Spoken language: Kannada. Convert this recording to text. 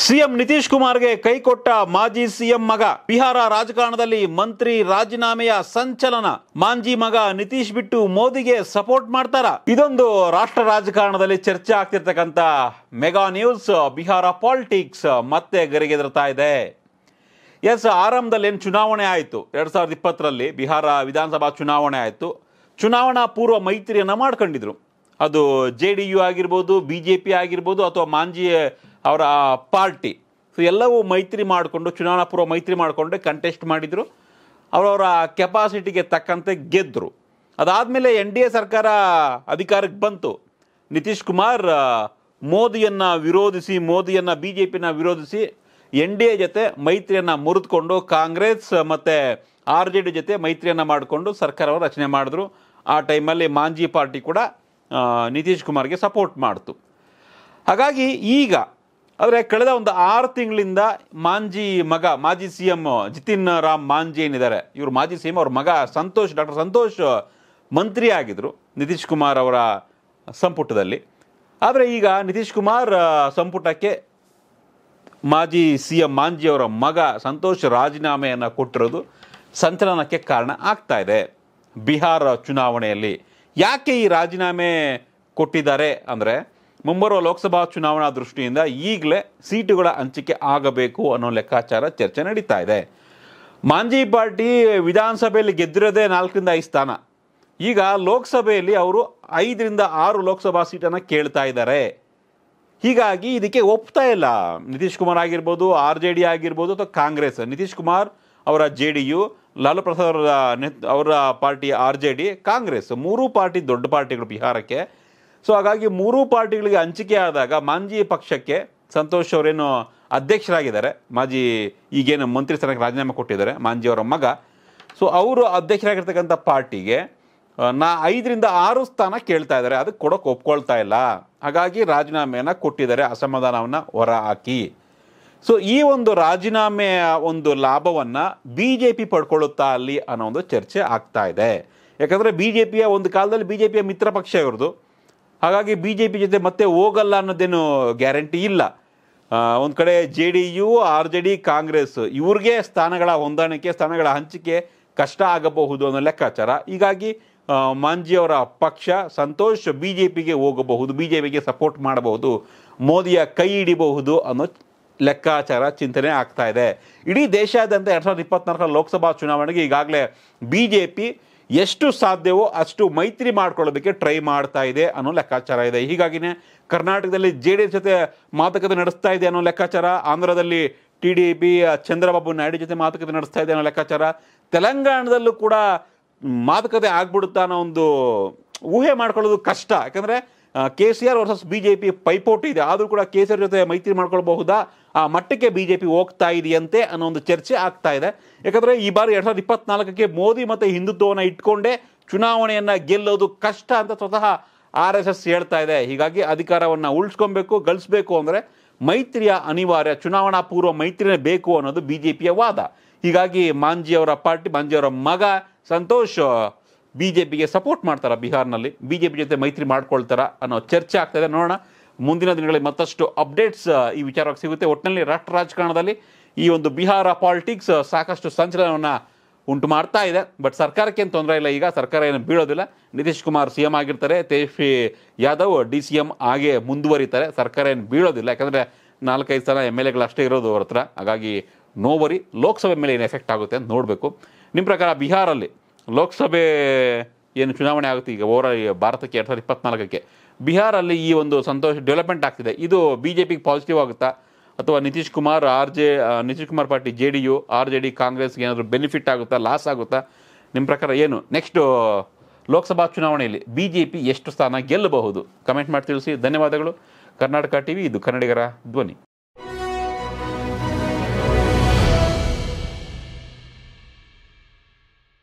ಸಿಎಂ ನಿತೀಶ್ ಕುಮಾರ್ಗೆ ಕೈಕೊಟ್ಟ ಮಾಜಿ ಸಿಎಂ ಮಗ ಬಿಹಾರ ರಾಜಕಾರಣದಲ್ಲಿ ಮಂತ್ರಿ ರಾಜೀನಾಮೆಯ ಸಂಚಲನ ಮಾಂಜಿ ಮಗ ನಿತೀಶ್ ಬಿಟ್ಟು ಮೋದಿಗೆ ಸಪೋರ್ಟ್ ಮಾಡ್ತಾರ ಇದೊಂದು ರಾಷ್ಟ್ರ ರಾಜಕಾರಣದಲ್ಲಿ ಚರ್ಚೆ ಆಗ್ತಿರ್ತಕ್ಕಂಥ ಮೆಗಾ ನ್ಯೂಸ್ ಬಿಹಾರ ಪಾಲಿಟಿಕ್ಸ್ ಮತ್ತೆ ಗರಿಗೆದರ್ತಾ ಇದೆ ಎಸ್ ಆರಂಭದಲ್ಲಿ ಏನು ಚುನಾವಣೆ ಆಯಿತು ಎರಡು ಸಾವಿರದ ಇಪ್ಪತ್ತರಲ್ಲಿ ಬಿಹಾರ ವಿಧಾನಸಭಾ ಚುನಾವಣೆ ಆಯಿತು ಚುನಾವಣಾ ಪೂರ್ವ ಮೈತ್ರಿಯನ್ನು ಮಾಡ್ಕೊಂಡಿದ್ರು ಅದು ಜೆ ಡಿ ಯು ಆಗಿರ್ಬೋದು ಬಿ ಜೆ ಪಿ ಆಗಿರ್ಬೋದು ಅಥವಾ ಮಾಂಜಿ ಅವರ ಪಾರ್ಟಿ ಸೊ ಎಲ್ಲವೂ ಮೈತ್ರಿ ಮಾಡಿಕೊಂಡು ಚುನಾವಣಾ ಪೂರ್ವ ಮೈತ್ರಿ ಮಾಡಿಕೊಂಡು ಕಂಟೆಸ್ಟ್ ಮಾಡಿದರು ಅವರವರ ಕೆಪಾಸಿಟಿಗೆ ತಕ್ಕಂತೆ ಗೆದ್ದರು ಅದಾದಮೇಲೆ ಎನ್ ಡಿ ಎ ಸರ್ಕಾರ ಅಧಿಕಾರಕ್ಕೆ ಬಂತು ನಿತೀಶ್ ಕುಮಾರ್ ಆ, ಮೋದಿಯನ್ನ ವಿರೋಧಿಸಿ ಮೋದಿಯನ್ನ ಬಿ ಜೆ ಪಿನ ವಿರೋಧಿಸಿ ಎನ್ ಡಿ ಎ ಜೊತೆ ಮೈತ್ರಿಯನ್ನ ಮುರಿದುಕೊಂಡು ಕಾಂಗ್ರೆಸ್ ಮತ್ತೆ ಆರ್ ಜೆ ಡಿ ಜೊತೆ ಮೈತ್ರಿಯನ್ನ ಮಾಡಿಕೊಂಡು ಸರ್ಕಾರವನ್ನು ರಚನೆ ಮಾಡಿದ್ರು ಆ ಟೈಮಲ್ಲಿ ಮಾಂಜಿ ಪಾರ್ಟಿ ಕೂಡ ಆ, ನಿತೀಶ್ ಕುಮಾರ್ಗೆ ಸಪೋರ್ಟ್ ಮಾಡ್ತು ಹಾಗಾಗಿ ಈಗ ಆದರೆ ಕಳೆದ ಒಂದು ಆರು ತಿಂಗಳಿಂದ ಮಾಂಜಿ ಮಗ ಮಾಜಿ ಸಿ ಎಂ ಜಿತಿನ್ ರಾಮ್ ಮಾಂಜಿ ಏನಿದ್ದಾರೆ ಇವರು ಮಾಜಿ ಸಿ ಎಂ ಅವ್ರ ಮಗ ಸಂತೋಷ್ ಡಾಕ್ಟರ್ ಸಂತೋಷ್ ಮಂತ್ರಿ ಆಗಿದ್ರು ನಿತೀಶ್ ಕುಮಾರ್ ಅವರ ಸಂಪುಟದಲ್ಲಿ ಆದರೆ ಈಗ ನಿತೀಶ್ ಕುಮಾರ್ ಆ, ಸಂಪುಟಕ್ಕೆ ಮಾಜಿ ಸಿ ಎಂ ಮಾಂಜಿ ಅವರ ಮಗ ಸಂತೋಷ್ ರಾಜೀನಾಮೆಯನ್ನು ಕೊಟ್ಟಿರೋದು ಸಂಚಲನಕ್ಕೆ ಕಾರಣ ಆಗ್ತಾ ಇದೆ ಬಿಹಾರ ಚುನಾವಣೆಯಲ್ಲಿ ಯಾಕೆ ಈ ರಾಜೀನಾಮೆ ಕೊಟ್ಟಿದ್ದಾರೆ ಅಂದರೆ ಮುಂಬರುವ ಲೋಕಸಭಾ ಚುನಾವಣಾ ದೃಷ್ಟಿಯಿಂದ ಈಗಲೇ ಸೀಟುಗಳ ಹಂಚಿಕೆ ಆಗಬೇಕು ಅನ್ನೋ ಲೆಕ್ಕಾಚಾರ ಚರ್ಚೆ ನಡೀತಾ ಇದೆ ಮಾಂಜಿ ಪಾರ್ಟಿ ವಿಧಾನಸಭೆಯಲ್ಲಿ ಗೆದ್ದಿರೋದೇ ನಾಲ್ಕರಿಂದ ಐದು ಸ್ಥಾನ ಈಗ ಲೋಕಸಭೆಯಲ್ಲಿ ಅವರು ಐದರಿಂದ ಆರು ಲೋಕಸಭಾ ಸೀಟನ್ನು ಕೇಳ್ತಾ ಇದ್ದಾರೆ ಹೀಗಾಗಿ ಇದಕ್ಕೆ ಒಪ್ತಾ ಇಲ್ಲ ನಿತೀಶ್ ಕುಮಾರ್ ಆಗಿರ್ಬೋದು ಆರ್ ಜೆ ಡಿ ಆಗಿರ್ಬೋದು ಅಥವಾ ಕಾಂಗ್ರೆಸ್ ನಿತೀಶ್ ಕುಮಾರ್ ಅವರ J D U Lalu Prasad ಅವರ ನೆತ್ ಅವರ party R J D Congress ಮೂರೂ ಪಾರ್ಟಿ ದೊಡ್ಡ ಪಾರ್ಟಿಗಳು ಬಿಹಾರಕ್ಕೆ ಸೊ ಹಾಗಾಗಿ ಮೂರೂ ಪಾರ್ಟಿಗಳಿಗೆ ಹಂಚಿಕೆ ಆದಾಗ ಮಾಂಜಿ ಪಕ್ಷಕ್ಕೆ ಸಂತೋಷ್ ಅವರೇನು ಅಧ್ಯಕ್ಷರಾಗಿದ್ದಾರೆ ಮಾಜಿ ಈಗೇನು ಮಂತ್ರಿ ಸ್ಥಾನಕ್ಕೆ ರಾಜೀನಾಮೆ ಕೊಟ್ಟಿದ್ದಾರೆ ಮಾಂಜಿ ಅವರ ಮಗ ಸೊ ಅವರು ಅಧ್ಯಕ್ಷರಾಗಿರ್ತಕ್ಕಂಥ ಪಾರ್ಟಿಗೆ ಆ, ನಾ ಐದರಿಂದ ಆರು ಸ್ಥಾನ ಕೇಳ್ತಾ ಇದ್ದಾರೆ ಅದಕ್ಕೆ ಕೊಡೋಕೆ ಒಪ್ಕೊಳ್ತಾ ಇಲ್ಲ ಹಾಗಾಗಿ ರಾಜೀನಾಮೆಯನ್ನು ಕೊಟ್ಟಿದ್ದಾರೆ ಅಸಮಾಧಾನವನ್ನು ಹೊರ ಹಾಕಿ ಸೊ ಈ ಒಂದು ರಾಜೀನಾಮೆಯ ಒಂದು ಲಾಭವನ್ನು ಬಿ ಜೆ ಪಿ ಪಡ್ಕೊಳ್ಳುತ್ತಾ ಅಲ್ಲಿ ಅನ್ನೋ ಒಂದು ಚರ್ಚೆ ಆಗ್ತಾ ಇದೆ ಯಾಕಂದರೆ ಬಿ ಜೆ ಪಿಯ ಒಂದು ಕಾಲದಲ್ಲಿ ಬಿ ಜೆ ಪಿಯ ಮಿತ್ರ ಪಕ್ಷ ಇವ್ರದ್ದು ಹಾಗಾಗಿ ಬಿ ಜೆ ಪಿ ಜೊತೆ ಮತ್ತೆ ಹೋಗಲ್ಲ ಅನ್ನೋದೇನು ಗ್ಯಾರಂಟಿ ಇಲ್ಲ ಒಂದು ಕಡೆ J D U R J D Congress ಇವ್ರಿಗೆ ಸ್ಥಾನಗಳ ಹೊಂದಾಣಿಕೆ ಸ್ಥಾನಗಳ ಹಂಚಿಕೆ ಕಷ್ಟ ಆಗಬಹುದು ಅನ್ನೋ ಲೆಕ್ಕಾಚಾರ ಹೀಗಾಗಿ ಆ, ಮಾಂಜಿ ಅವರ ಪಕ್ಷ ಸಂತೋಷ್ ಬಿ ಜೆ ಪಿಗೆ ಹೋಗಬಹುದು ಬಿ ಜೆ ಪಿಗೆ ಸಪೋರ್ಟ್ ಮಾಡಬಹುದು ಮೋದಿಯ ಕೈ ಹಿಡಿಬಹುದು ಅನ್ನೋ ಲೆಕ್ಕಾಚಾರ ಚಿಂತನೆ ಆಗ್ತಾ ಇದೆ ಇಡೀ ದೇಶಾದ್ಯಂತ ಎರಡು ಸಾವಿರದ ಇಪ್ಪತ್ನಾಲ್ಕರ ಲೋಕಸಭಾ ಚುನಾವಣೆಗೆ ಈಗಾಗಲೇ ಬಿ ಜೆ ಪಿ ಎಷ್ಟು ಸಾಧ್ಯವೋ ಅಷ್ಟು ಮೈತ್ರಿ ಮಾಡ್ಕೊಳ್ಳೋದಕ್ಕೆ ಟ್ರೈ ಮಾಡ್ತಾ ಇದೆ ಅನ್ನೋ ಲೆಕ್ಕಾಚಾರ ಇದೆ ಹೀಗಾಗಿನೇ ಕರ್ನಾಟಕದಲ್ಲಿ ಜೆ ಡಿ ಎಸ್ ಜೊತೆ ಮಾತುಕತೆ ನಡೆಸ್ತಾ ಇದೆ ಅನ್ನೋ ಲೆಕ್ಕಾಚಾರ ಆಂಧ್ರದಲ್ಲಿ T D P Chandrababu Naidu ಜೊತೆ ಮಾತುಕತೆ ನಡೆಸ್ತಾ ಇದೆ ಅನ್ನೋ ಲೆಕ್ಕಾಚಾರ ತೆಲಂಗಾಣದಲ್ಲೂ ಕೂಡ ಮಾತುಕತೆ ಆಗ್ಬಿಡುತ್ತಾ ಅನ್ನೋ ಒಂದು ಊಹೆ ಮಾಡ್ಕೊಳ್ಳೋದು ಕಷ್ಟ ಯಾಕಂದರೆ K C R versus B J P ಪೈಪೋಟಿ ಇದೆ ಆದರೂ ಕೂಡ ಕೆ ಸಿ ಆರ್ ಜೊತೆ ಮೈತ್ರಿ ಮಾಡ್ಕೊಳ್ಬಹುದಾ ಆ ಮಟ್ಟಕ್ಕೆ ಬಿ ಜೆ ಪಿ ಹೋಗ್ತಾ ಇದೆಯಂತೆ ಅನ್ನೋ ಒಂದು ಚರ್ಚೆ ಆಗ್ತಾ ಇದೆ ಯಾಕಂದರೆ ಈ ಬಾರಿ ಎರಡು ಸಾವಿರದ ಇಪ್ಪತ್ನಾಲ್ಕಕ್ಕೆ ಮೋದಿ ಮತ್ತು ಹಿಂದುತ್ವವನ್ನು ಇಟ್ಕೊಂಡೇ ಚುನಾವಣೆಯನ್ನು ಗೆಲ್ಲೋದು ಕಷ್ಟ ಅಂತ ಸ್ವತಃ ಆರ್ ಎಸ್ ಎಸ್ ಹೇಳ್ತಾ ಇದೆ ಹೀಗಾಗಿ ಅಧಿಕಾರವನ್ನು ಉಳಿಸ್ಕೊಬೇಕು ಗಳಿಸ್ಬೇಕು ಅಂದರೆ ಮೈತ್ರಿಯ ಅನಿವಾರ್ಯ ಚುನಾವಣಾ ಪೂರ್ವ ಮೈತ್ರಿನೇ ಬೇಕು ಅನ್ನೋದು ಬಿ ಜೆ ಪಿಯ ವಾದ ಹೀಗಾಗಿ ಮಾಂಜಿ ಅವರ ಪಾರ್ಟಿ ಮಾಂಜಿ ಅವರ ಮಗ ಸಂತೋಷ್ ಬಿ ಜೆ ಪಿಗೆ ಸಪೋರ್ಟ್ ಮಾಡ್ತಾರ ಬಿಹಾರ್ನಲ್ಲಿ ಬಿ ಜೆ ಪಿ ಜೊತೆ ಮೈತ್ರಿ ಮಾಡ್ಕೊಳ್ತಾರ ಅನ್ನೋ ಚರ್ಚೆ ಆಗ್ತಾ ಇದೆ ನೋಡೋಣ ಮುಂದಿನ ದಿನಗಳಲ್ಲಿ ಮತ್ತಷ್ಟು ಅಪ್ಡೇಟ್ಸ್ ಈ ವಿಚಾರವಾಗಿ ಸಿಗುತ್ತೆ ಒಟ್ಟಿನಲ್ಲಿ ರಾಷ್ಟ್ರ ರಾಜಕಾರಣದಲ್ಲಿ ಈ ಒಂದು ಬಿಹಾರ ಪಾಲಿಟಿಕ್ಸ್ ಸಾಕಷ್ಟು ಸಂಚಲನವನ್ನು ಉಂಟು ಮಾಡ್ತಾ ಇದೆ ಬಟ್ ಸರ್ಕಾರಕ್ಕೆ ಏನು ತೊಂದರೆ ಇಲ್ಲ ಈಗ ಸರ್ಕಾರ ಏನು ಬೀಳೋದಿಲ್ಲ ನಿತೀಶ್ ಕುಮಾರ್ ಸಿ ಎಂ ಆಗಿರ್ತಾರೆ Tejashwi Yadav D C M ಹಾಗೆ ಮುಂದುವರಿತಾರೆ ಸರ್ಕಾರ ಏನು ಬೀಳೋದಿಲ್ಲ ಯಾಕಂದರೆ ನಾಲ್ಕೈದು ಸಲ ಎಮ್ ಎಲ್ ಎಗಳು ಅಷ್ಟೇ ಇರೋದು ಅವ್ರ ಹತ್ರ ಹಾಗಾಗಿ ನೋವರಿ ಲೋಕಸಭೆ ಮೇಲೆ ಏನು ಎಫೆಕ್ಟ್ ಆಗುತ್ತೆ ಅಂತ ನೋಡಬೇಕು ನಿಮ್ಮ ಪ್ರಕಾರ ಬಿಹಾರಲ್ಲಿ ಲೋಕಸಭೆ ಏನು ಚುನಾವಣೆ ಆಗುತ್ತೆ ಈಗ ಓವರ್ ಭಾರತಕ್ಕೆ ಎರಡು ಸಾವಿರದ ಇಪ್ಪತ್ನಾಲ್ಕಕ್ಕೆ ಬಿಹಾರಲ್ಲಿ ಈ ಒಂದು ಸಂತೋಷ ಡೆವಲಪ್ಮೆಂಟ್ ಆಗ್ತಿದೆ ಇದು ಬಿ ಜೆ ಪಿಗೆ ಪಾಸಿಟಿವ್ ಆಗುತ್ತಾ ಅಥವಾ ನಿತೀಶ್ ಕುಮಾರ್ ಆರ್ ಜೆ ಆ, Nitish Kumar party J D U R J D ಕಾಂಗ್ರೆಸ್ಗೆ ಏನಾದರೂ ಬೆನಿಫಿಟ್ ಆಗುತ್ತಾ ಲಾಸ್ ಆಗುತ್ತಾ ನಿಮ್ಮ ಪ್ರಕಾರ ಏನು ನೆಕ್ಸ್ಟು ಲೋಕಸಭಾ ಚುನಾವಣೆಯಲ್ಲಿ ಬಿ ಜೆ ಪಿ ಎಷ್ಟು ಸ್ಥಾನ ಗೆಲ್ಲಬಹುದು ಕಮೆಂಟ್ ಮಾಡಿ ತಿಳಿಸಿ ಧನ್ಯವಾದಗಳು ಕರ್ನಾಟಕ ಟಿವಿ ಇದು ಕನ್ನಡಿಗರ ಧ್ವನಿ